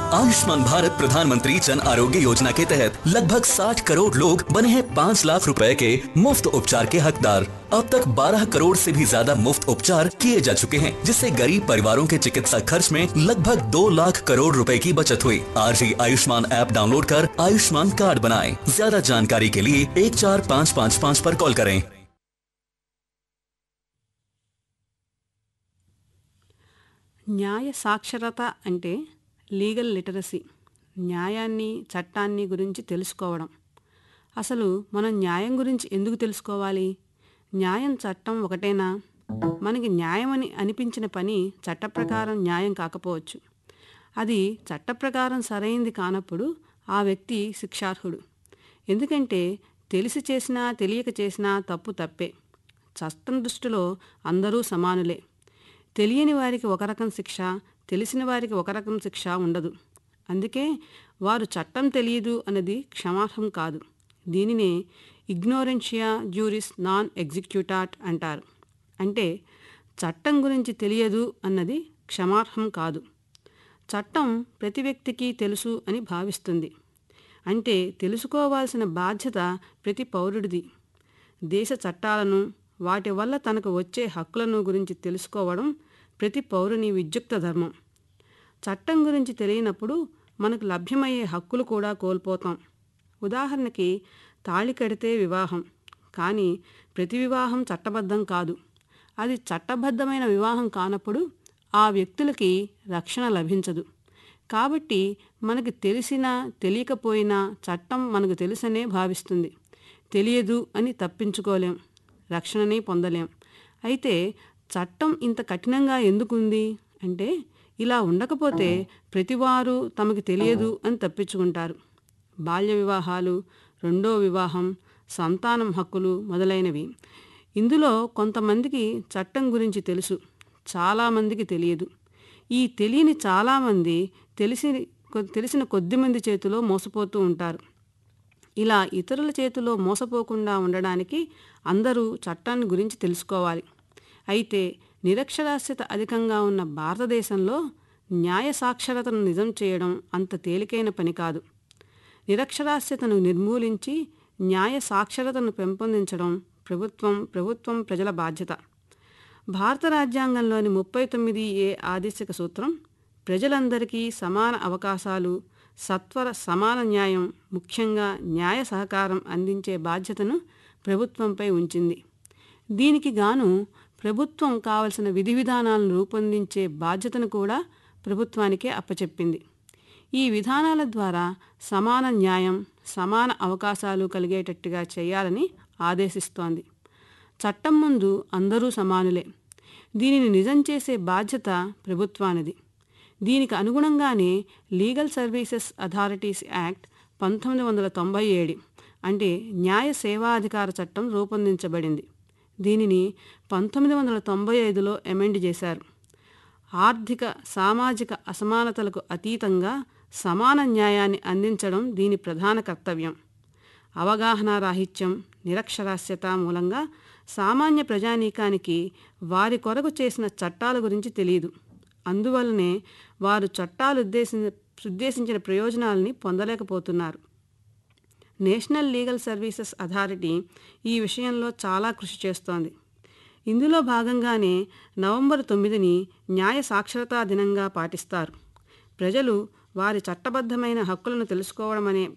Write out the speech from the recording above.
आयुष्मान भारत प्रधानमंत्री जन आरोग्य योजना के तहत लगभग 60 करोड़ लोग बने हैं 5 लाख रुपए के मुफ्त उपचार के हकदार अब तक 12 करोड़ से भी ज्यादा मुफ्त उपचार किए जा चुके हैं जिससे गरीब परिवारों के चिकित्सा खर्च में लगभग 2 लाख करोड़ रुपए की बचत हुई आज ही आयुष्मान ऐप डाउनलोड कर आयुष्मान कार्ड बनाएं ज्यादा जानकारी के लिए एक चार पाँच पाँच पाँच पर कॉल करें న్యాయ సాక్షరత అంటే లీగల్ లిటరసీ న్యాయాన్ని చట్టాన్ని గురించి తెలుసుకోవడం అసలు మనం న్యాయం గురించి ఎందుకు తెలుసుకోవాలి న్యాయం చట్టం ఒకటేనా మనకి న్యాయమని అనిపించిన పని చట్ట ప్రకారం న్యాయం కాకపోవచ్చు అది చట్ట ప్రకారం సరైంది కానప్పుడు ఆ వ్యక్తి శిక్షార్హుడు ఎందుకంటే తెలిసి చేసినా తెలియక చేసినా తప్పు తప్పే చట్టం దృష్టిలో అందరూ సమానులే తెలియని వారికి ఒక రకం శిక్ష తెలిసిన వారికి ఒక రకం శిక్ష ఉండదు అందుకే వారు చట్టం తెలియదు అన్నది క్షమార్హం కాదు దీనినే ఇగ్నోరెన్షియా జ్యూరిస్ నాన్ ఎగ్జిక్యూటాట్ అంటారు అంటే చట్టం గురించి తెలియదు అన్నది క్షమార్హం కాదు చట్టం ప్రతి వ్యక్తికి తెలుసు అని భావిస్తుంది అంటే తెలుసుకోవాల్సిన బాధ్యత ప్రతి పౌరుడిది దేశ చట్టాలను వాటి వల్ల తనకు వచ్చే హక్కులను గురించి తెలుసుకోవడం ప్రతి పౌరుని విద్యుక్త ధర్మం చట్టం గురించి తెలియనప్పుడు మనకు లభ్యమయ్యే హక్కులు కూడా కోల్పోతాం ఉదాహరణకి తాళి కడితే వివాహం కానీ ప్రతి వివాహం చట్టబద్ధం కాదు అది చట్టబద్ధమైన వివాహం కానప్పుడు ఆ వ్యక్తులకి రక్షణ లభించదు కాబట్టి మనకు తెలిసినా తెలియకపోయినా చట్టం మనకు తెలుసనే భావిస్తుంది తెలియదు అని తప్పించుకోలేం రక్షణని పొందలేం అయితే చట్టం ఇంత కఠినంగా ఎందుకుంది అంటే ఇలా ఉండకపోతే ప్రతివారు తమకు తెలియదు అని తప్పించుకుంటారు బాల్య వివాహాలు రెండో వివాహం సంతానం హక్కులు మొదలైనవి ఇందులో కొంతమందికి చట్టం గురించి తెలుసు చాలామందికి తెలియదు ఈ తెలియని చాలామంది తెలిసి తెలిసిన కొద్దిమంది చేతిలో మోసపోతూ ఉంటారు ఇలా ఇతరుల చేతిలో మోసపోకుండా ఉండడానికి అందరూ చట్టాన్ని గురించి తెలుసుకోవాలి అయితే నిరక్షరాస్యత అధికంగా ఉన్న భారతదేశంలో న్యాయ సాక్షరతను నిజం చేయడం అంత తేలికైన పని కాదు నిరక్షరాస్యతను నిర్మూలించి న్యాయ సాక్షరతను పెంపొందించడం ప్రభుత్వం ప్రభుత్వం ప్రజల బాధ్యత భారత రాజ్యాంగంలోని ముప్పై తొమ్మిది ఏ ఆదేశిక సూత్రం ప్రజలందరికీ సమాన అవకాశాలు సత్వర సమాన న్యాయం ముఖ్యంగా న్యాయ సహకారం అందించే బాధ్యతను ప్రభుత్వంపై ఉంచింది దీనికి గాను ప్రభుత్వం కావలసిన విధి విధానాలను రూపొందించే బాధ్యతను కూడా ప్రభుత్వానికే అప్పచెప్పింది ఈ విధానాల ద్వారా సమాన న్యాయం సమాన అవకాశాలు కలిగేటట్టుగా చేయాలని ఆదేశిస్తోంది చట్టం ముందు అందరూ సమానులే దీనిని నిజం చేసే బాధ్యత ప్రభుత్వానిది దీనికి అనుగుణంగానే లీగల్ సర్వీసెస్ అథారిటీస్ యాక్ట్ పంతొమ్మిది వందల తొంభై ఏడు అంటే న్యాయ సేవాధికార చట్టం రూపొందించబడింది దీనిని పంతొమ్మిది వందల తొంభై ఐదులో అమెండ్ చేశారు ఆర్థిక సామాజిక అసమానతలకు అతీతంగా సమాన న్యాయాన్ని అందించడం దీని ప్రధాన కర్తవ్యం అవగాహన రాహిత్యం నిరక్షరాస్యత మూలంగా సామాన్య ప్రజానీకానికి వారి కొరకు చేసిన చట్టాల గురించి తెలియదు అందువల్లనే వారు చట్టాలు ఉద్దేశి ఉద్దేశించిన ప్రయోజనాలని పొందలేకపోతున్నారు నేషనల్ లీగల్ సర్వీసెస్ అథారిటీ ఈ విషయంలో చాలా కృషి చేస్తోంది ఇందులో భాగంగానే నవంబర్ తొమ్మిదిని న్యాయ సాక్షరతా దినంగా పాటిస్తారు ప్రజలు వారి చట్టబద్ధమైన హక్కులను తెలుసుకోవడం అనే